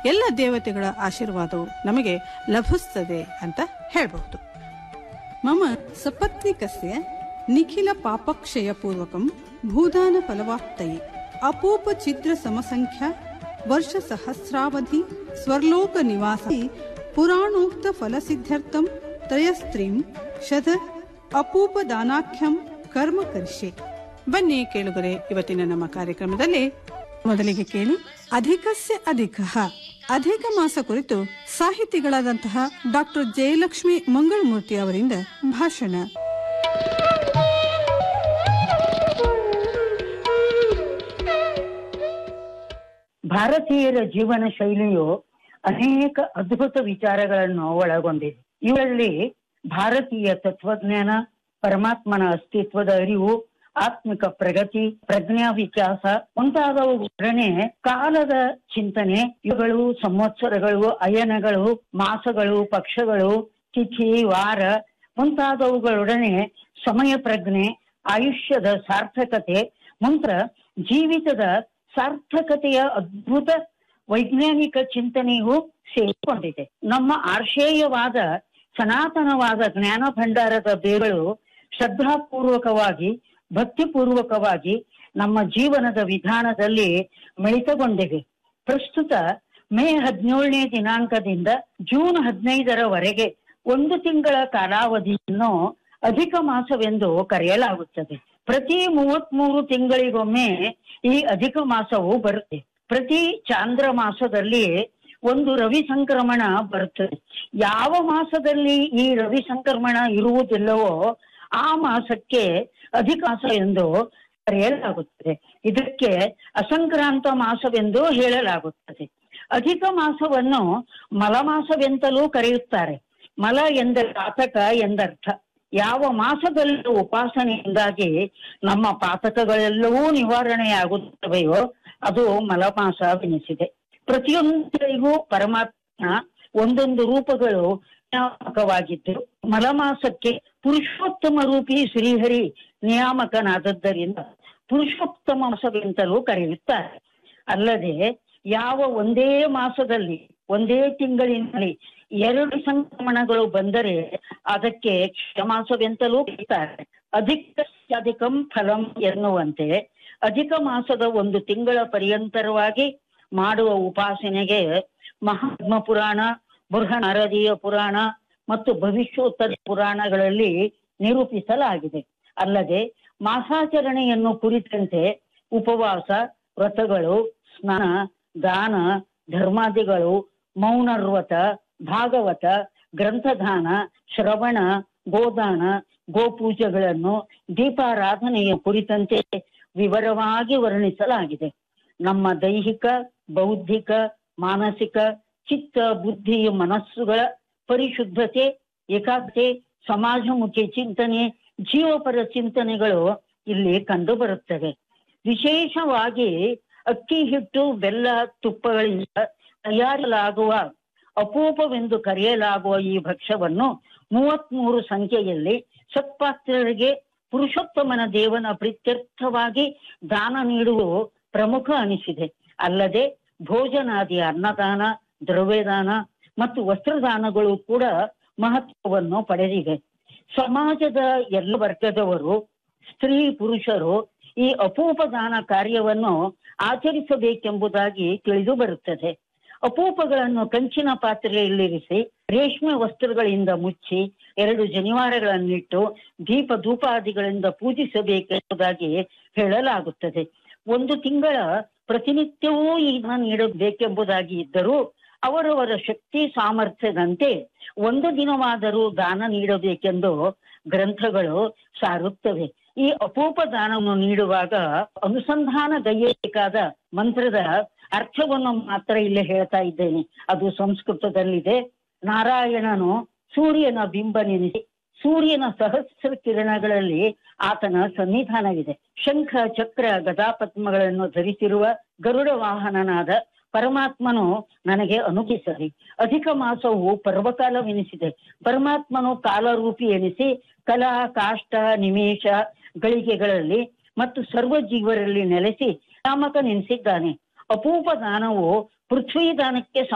ಎಲ್ಲ ದೇವತೆಗಳ ಆಶೀರ್ವಾದವು ನಮಗೆ ಲಭಿಸ್ತದೆ ಅಂತ ಹೇಳಬಹುದು ಮಮ ಸಪತ್ನಿಕಸ್ಯ ನಿಖಿಲ ಪಾಪಕ್ಷಯ ಪೂರ್ವಕಂ ಭೂದಾನ ಫಲವಾಪ್ತೈ ಅಪೂಪ ಛಿದ್ರ ಸಮಸಂಖ್ಯಾ ವರ್ಷ ಸಹಸ್ರಾವಧಿ ಸ್ವರ್ಲೋಕ ನಿವಾಸಿ ಪುರಾಣೋಕ್ತ ಫಲಸಿದ್ಧ್ಯರ್ಥಂ ತ್ರಯಸ್ತ್ರೀಂ ಶತ ಅಪೂಪ ದಾನಾಖ್ಯಂ ಕರ್ಮ ಕರಿಷ್ಯೆ ಬನ್ನಿ ಕೇಳುಗರೆ ಇವತ್ತಿನ ನಮ್ಮ ಕಾರ್ಯಕ್ರಮದಲ್ಲಿ ಮೊದಲಿಗೆ ಕೇಳಿ ಅಧಿಕಸ್ಯ ಅಧಿಕ ಅಧಿಕ ಮಾಸ ಕುರಿತು ಸಾಹಿತಿಗಳಾದಂತಹ ಡಾಕ್ಟರ್ ಜಯಲಕ್ಷ್ಮಿ ಮಂಗಳಮೂರ್ತಿ ಅವರಿಂದ ಭಾಷಣ ಭಾರತೀಯರ ಜೀವನ ಶೈಲಿಯು ಅನೇಕ ಅದ್ಭುತ ವಿಚಾರಗಳನ್ನು ಒಳಗೊಂಡಿದೆ ಇವರಲ್ಲಿ ಭಾರತೀಯ ತತ್ವಜ್ಞಾನ ಪರಮಾತ್ಮನ ಅಸ್ತಿತ್ವದ ಅರಿವು ಆತ್ಮಿಕ ಪ್ರಗತಿ ಪ್ರಜ್ಞಾ ವಿಕಾಸ ಮುಂತಾದವುಗಳನ್ನೇ ಕಾಲದ ಚಿಂತನೆ ಇವುಗಳು ಸಂವತ್ಸರಗಳು ಅಯನಗಳು ಮಾಸಗಳು ಪಕ್ಷಗಳು ತಿಥಿ ವಾರ ಮುಂತಾದವುಗಳೊಡನೆ ಸಮಯ ಪ್ರಜ್ಞೆ ಆಯುಷ್ಯದ ಸಾರ್ಥಕತೆ ಮುಂತ ಜೀವಿತದ ಸಾರ್ಥಕತೆಯ ಅದ್ಭುತ ವೈಜ್ಞಾನಿಕ ಚಿಂತನೆಯೂ ಸೇರಿಕೊಂಡಿದೆ ನಮ್ಮ ಆರ್ಷೇಯವಾದ ಸನಾತನವಾದ ಜ್ಞಾನ ಭಂಡಾರದ ಬೇರುಗಳು ಶ್ರದ್ಧಾಪೂರ್ವಕವಾಗಿ ಭಕ್ತಿಪೂರ್ವಕವಾಗಿ ನಮ್ಮ ಜೀವನದ ವಿಧಾನದಲ್ಲಿ ಮಿಳಿತಗೊಂಡಿವೆ ಪ್ರಸ್ತುತ ಮೇ ಹದಿನೇಳನೇ ದಿನಾಂಕದಿಂದ ಜೂನ್ ಹದಿನೈದರವರೆಗೆ ಒಂದು ತಿಂಗಳ ಕಾಲಾವಧಿಯನ್ನು ಅಧಿಕ ಮಾಸವೆಂದು ಕರೆಯಲಾಗುತ್ತದೆ ಪ್ರತಿ ಮೂವತ್ಮೂರು ತಿಂಗಳಿಗೊಮ್ಮೆ ಈ ಅಧಿಕ ಮಾಸವು ಬರುತ್ತೆ ಪ್ರತಿ ಚಾಂದ್ರ ಮಾಸದಲ್ಲಿ ಒಂದು ರವಿ ಸಂಕ್ರಮಣ ಬರುತ್ತದೆ ಯಾವ ಮಾಸದಲ್ಲಿ ಈ ರವಿ ಸಂಕ್ರಮಣ ಇರುವುದಿಲ್ಲವೋ ಆ ಮಾಸಕ್ಕೆ ಅಧಿಕ ಮಾಸ ಎಂದು ಕರೆಯಲಾಗುತ್ತದೆ ಇದಕ್ಕೆ ಅಸಂಕ್ರಾಂತ ಮಾಸವೆಂದು ಹೇಳಲಾಗುತ್ತದೆ ಅಧಿಕ ಮಾಸವನ್ನು ಮಲಮಾಸವೆಂತಲೂ ಕರೆಯುತ್ತಾರೆ ಮಲ ಎಂದರೆ ಪಾತಕ ಎಂದರ್ಥ ಯಾವ ಮಾಸದಲ್ಲಿ ಉಪಾಸನೆಯಿಂದಾಗಿ ನಮ್ಮ ಪಾತಕಗಳೆಲ್ಲವೂ ನಿವಾರಣೆಯಾಗುತ್ತವೆಯೋ ಅದು ಮಲಮಾಸವೆನಿಸಿದೆ ಪ್ರತಿಯೊಂದರಿಗೂ ಪರಮಾತ್ಮ ಒಂದೊಂದು ರೂಪಗಳು ನಿಯಾಮಕವಾಗಿದ್ದು ಮಲಮಾಸಕ್ಕೆ ಪುರುಷೋತ್ತಮ ರೂಪಿ ಶ್ರೀಹರಿ ನಿಯಾಮಕನಾದದ್ದರಿಂದ ಪುರುಷೋತ್ತಮ ಮಾಸವೆಂತಲೂ ಕರೆಯುತ್ತಾರೆ ಅಲ್ಲದೆ ಯಾವ ಒಂದೇ ಮಾಸದಲ್ಲಿ ಒಂದೇ ತಿಂಗಳಿನಲ್ಲಿ ಎರಡು ಸಂಕ್ರಮಣಗಳು ಬಂದರೆ ಅದಕ್ಕೆ ಕ್ಷಮಾಸವೆಂತಲೂ ಕರೀತಾರೆ ಅಧಿಕ ಅಧಿಕಂ ಫಲಂ ಎನ್ನುವಂತೆ ಅಧಿಕ ಮಾಸದ ಒಂದು ತಿಂಗಳ ಪರ್ಯಂತರವಾಗಿ ಮಾಡುವ ಉಪಾಸನೆಗೆ ಮಹಾತ್ಮ ಪುರಾಣ ಬೃಹನಾರದೀಯ ಪುರಾಣ ಮತ್ತು ಭವಿಷ್ಯೋತ್ತರ ಪುರಾಣಗಳಲ್ಲಿ ನಿರೂಪಿಸಲಾಗಿದೆ ಅಲ್ಲದೆ ಮಾಸಾಚರಣೆಯನ್ನು ಕುರಿತಂತೆ ಉಪವಾಸ ವ್ರತಗಳು ಸ್ನಾನ ದಾನ ಧರ್ಮಾದಿಗಳು ಮೌನರ್ವತ ಭಾಗವತ ಗ್ರಂಥದಾನ ಶ್ರವಣ ಗೋದಾನ ಗೋಪೂಜೆಗಳನ್ನು ದೀಪಾರಾಧನೆಯ ಕುರಿತಂತೆ ವಿವರವಾಗಿ ವರ್ಣಿಸಲಾಗಿದೆ ನಮ್ಮ ದೈಹಿಕ ಬೌದ್ಧಿಕ ಮಾನಸಿಕ ಚಿತ್ತ ಬುದ್ಧಿ ಮನಸ್ಸುಗಳ ಪರಿಶುದ್ಧತೆ ಏಕಾಗ್ರತೆ ಸಮಾಜಮುಖಿ ಚಿಂತನೆ ಜೀವಪರ ಚಿಂತನೆಗಳು ಇಲ್ಲಿ ಕಂಡು ಬರುತ್ತವೆ ವಿಶೇಷವಾಗಿ ಅಕ್ಕಿ ಹಿಟ್ಟು ಬೆಲ್ಲ ತುಪ್ಪಗಳಿಂದ ತಯಾರಿಸಲಾಗುವ ಅಪೂಪವೆಂದು ಕರೆಯಲಾಗುವ ಈ ಭಕ್ಷ್ಯವನ್ನು ಮೂವತ್ಮೂರು ಸಂಖ್ಯೆಯಲ್ಲಿ ಸತ್ಪಾತ್ರರಿಗೆ ಪುರುಷೋತ್ತಮನ ದೇವನ ಪ್ರೀತ್ಯರ್ಥವಾಗಿ ದಾನ ನೀಡುವ ಪ್ರಮುಖ ಅನಿಸಿದೆ ಅಲ್ಲದೆ ಭೋಜನಾದಿ ಅನ್ನದಾನ ದ್ರವ್ಯದಾನ ಮತ್ತು ವಸ್ತ್ರದಾನಗಳು ಕೂಡ ಮಹತ್ವವನ್ನು ಪಡೆದಿವೆ ಸಮಾಜದ ಎಲ್ಲ ವರ್ಗದವರು ಸ್ತ್ರೀ ಪುರುಷರು ಈ ಅಪೂಪ ದಾನ ಕಾರ್ಯವನ್ನು ಆಚರಿಸಬೇಕೆಂಬುದಾಗಿ ತಿಳಿದು ಬರುತ್ತದೆ ಅಪೂಪಗಳನ್ನು ಕಂಚಿನ ಪಾತ್ರೆಯಲ್ಲಿರಿಸಿ ರೇಷ್ಮೆ ವಸ್ತ್ರಗಳಿಂದ ಮುಚ್ಚಿ ಎರಡು ಜನಿವಾರಗಳನ್ನಿಟ್ಟು ದೀಪ ಧೂಪಾದಿಗಳಿಂದ ಪೂಜಿಸಬೇಕೆಂಬುದಾಗಿ ಹೇಳಲಾಗುತ್ತದೆ ಒಂದು ತಿಂಗಳ ಪ್ರತಿನಿತ್ಯವೂ ಇದನ್ನ ನೀಡಬೇಕೆಂಬುದಾಗಿ ಇದ್ದರೂ ಅವರವರ ಶಕ್ತಿ ಸಾಮರ್ಥ್ಯದಂತೆ ಒಂದು ದಿನವಾದರೂ ದಾನ ನೀಡಬೇಕೆಂದು ಗ್ರಂಥಗಳು ಸಾರುತ್ತವೆ ಈ ಅಪೂಪ ದಾನವನ್ನು ನೀಡುವಾಗ ಅನುಸಂಧಾನ ಗೈಯಬೇಕಾದ ಮಂತ್ರದ ಅರ್ಥವನ್ನು ಮಾತ್ರ ಇಲ್ಲಿ ಹೇಳ್ತಾ ಇದ್ದೇನೆ ಅದು ಸಂಸ್ಕೃತದಲ್ಲಿದೆ ನಾರಾಯಣನು ಸೂರ್ಯನ ಬಿಂಬ ನೆನೆಸಿ ಸೂರ್ಯನ ಸಹಸ್ರ ಕಿರಣಗಳಲ್ಲಿ ಆತನ ಸನ್ನಿಧಾನವಿದೆ ಶಂಖ ಚಕ್ರ ಗದಾಪದ್ಮಗಳನ್ನು ಧರಿಸಿರುವ ಗರುಡ ವಾಹನನಾದ ಪರಮಾತ್ಮನು ನನಗೆ ಅನುಗಿಸಲಿ ಅಧಿಕ ಮಾಸವು ಪರ್ವಕಾಲವೆನಿಸಿದೆ ಪರಮಾತ್ಮನು ಕಾಲರೂಪಿ ಎನಿಸಿ ಕಲಾ ಕಾಷ್ಟ ನಿಮೇಶ ಗಳಿಗೆಗಳಲ್ಲಿ ಮತ್ತು ಸರ್ವ ಜೀವರಲ್ಲಿ ನೆಲೆಸಿ ನಾಮಕ ನೆನೆಸಿದ್ದಾನೆ ಅಪೂಪ ದಾನವು ಪೃಥ್ವಿ ದಾನಕ್ಕೆ